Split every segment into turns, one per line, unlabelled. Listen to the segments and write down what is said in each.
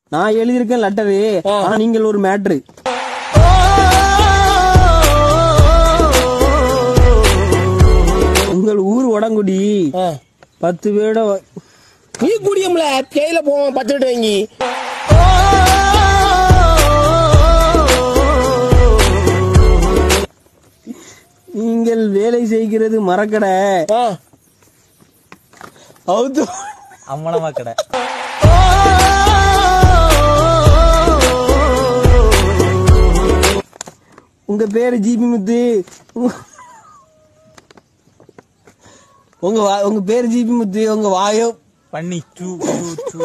நான் எழுதியிருக்கேன் லெட்டரு ஆனா நீங்கள் ஒரு மேட்ரு உங்கள் ஊர் உடங்குடி பத்து பேரோட வ-
நீ குடியும்ல பேயில போவோம் பத்து லிட்டர் வாங்கி
நீங்கள் வேலை செய்கிறது மரக்கடை
ஆ.
அவுத்து
அம்மனமா கடை
உங்க பேரு ஜிபி முத்து உங்க- உங்க வா- உங்க பேரு ஜிபி முத்து உங்க வாயோ
பண்ணி டூ டூ டூ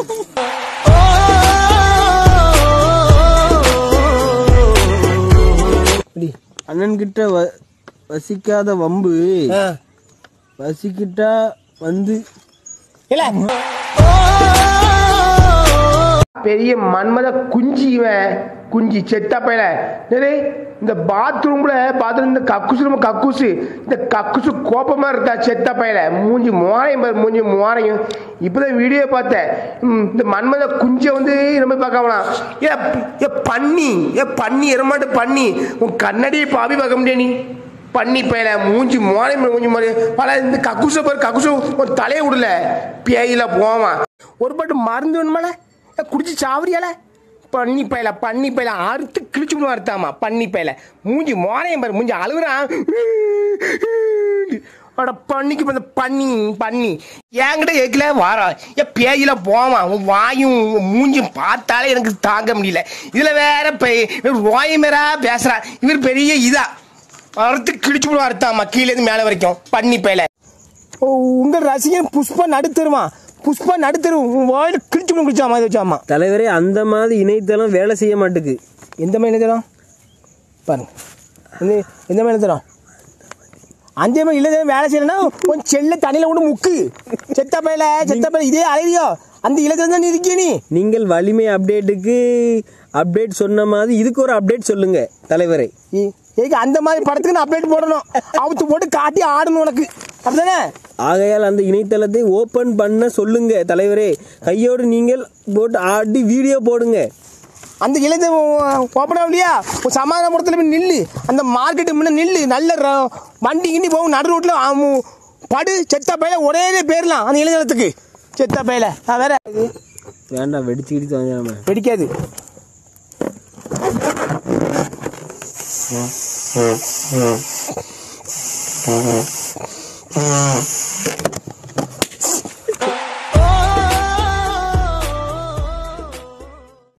அண்ணன் கிட்ட வ- வசிக்காத வம்பு
ஆ.
வசிக்கிட்டா வந்து
இல்ல பெரிய மன்மத குஞ்சி இவன் குஞ்சி செத்த பையல டேய், இந்த பாத்ரூம்ல பாத்ரூம் இந்த கக்குசு ரொம்ப கக்குசு இந்த கக்குசு கோப்பமா இருந்தா செத்த பையல மூஞ்சி மோரையும் பாரு மூஞ்சி மோரையும் இப்பதான் வீடியோ பார்த்தேன் ம், இந்த மன்மத குஞ்சை வந்து நம்ம பார்க்கலாம் ஏ ஏ பண்ணி ஏ பண்ணி எரமாட்டு பண்ணி உன் கண்ணடியை பாவி பார்க்க முடியாது நீ பண்ணி பையல மூஞ்சி மோனை மூஞ்சி மோனை பல இந்த கக்குச பாரு கக்குசு ஒரு தலையை விடல பேயில போவான் ஒரு பாட்டு மருந்து வேணுமால ஏ, குடிச்சு சாவரியால பண்ணி பையல பண்ணி பையல அறுத்து கிழிச்சு விடுவோம் அறுத்தாமா பண்ணி பையல மூஞ்சி மோனையும் பாரு மூஞ்சி அழுகுறான் அட பண்ணிக்கு இந்த பண்ணி பண்ணி என்கிட்ட ஏக்கல வாரா ஏ பேயில போவான் உன் வாயும் உன் மூஞ்சும் பார்த்தாலே எனக்கு தாங்க முடியல இதுல வேற பெய் ரோயமேரா பேசுறா இவர் பெரிய இதா அறுத்து கிழிச்சு விடுவோம் அறுத்தாமா கீழே இருந்து மேலே வரைக்கும் பண்ணி பேல உங்க ரசிகன் புஷ்பா நடுத்தருமா புஷ்பா நடுத்தரு உன் வாயில கிழிச்சு விடும் கிழிச்சாமா இது வச்சாமா
தலைவரே அந்த மாதிரி இணையதளம் வேலை செய்ய மாட்டுக்கு
எந்த மாதிரி தரோம் பாருங்க எந்த எந்த மாதிரி தரோம் அஞ்சே மாதிரி இல்லை வேலை செய்யலன்னா உன் செல்ல தண்ணியில் கொண்டு முக்கு செத்த பையல செத்த பையல இதே அலையோ அந்த இலக்கில் தான் நீ இருக்கிய நீ
நீங்கள் வலிமை அப்டேட்டுக்கு அப்டேட் சொன்ன மாதிரி இதுக்கு ஒரு அப்டேட் சொல்லுங்க தலைவரே
ஏ- ஏங்க அந்த மாதிரி படத்துக்கு நான் அப்டேட் போடணும் அவுத்து போட்டு காட்டி ஆடணும் உனக்கு அப்படிதானே
ஆகையால் அந்த இணையதளத்தை ஓபன் பண்ண சொல்லுங்க தலைவரே கையோடு நீங்கள் போட்டு ஆடி வீடியோ போடுங்க
அந்த இளைஞ ஓப்பன் ஆகலையா ஒரு சமாதானபுரத்தில் போய் நில்லு அந்த மார்க்கெட்டு முன்ன நில்லு நல்ல ர- வண்டி கிண்டி போகும் நடு ரோட்டில் படு செத்த பையில ஒரே பேர்லாம் அந்த இளைஞரத்துக்கு செத்த பையில நான் வேற இது
வேண்டாம் வெடிச்சு கிடிச்சு வாங்க நம்ம
வெடிக்காது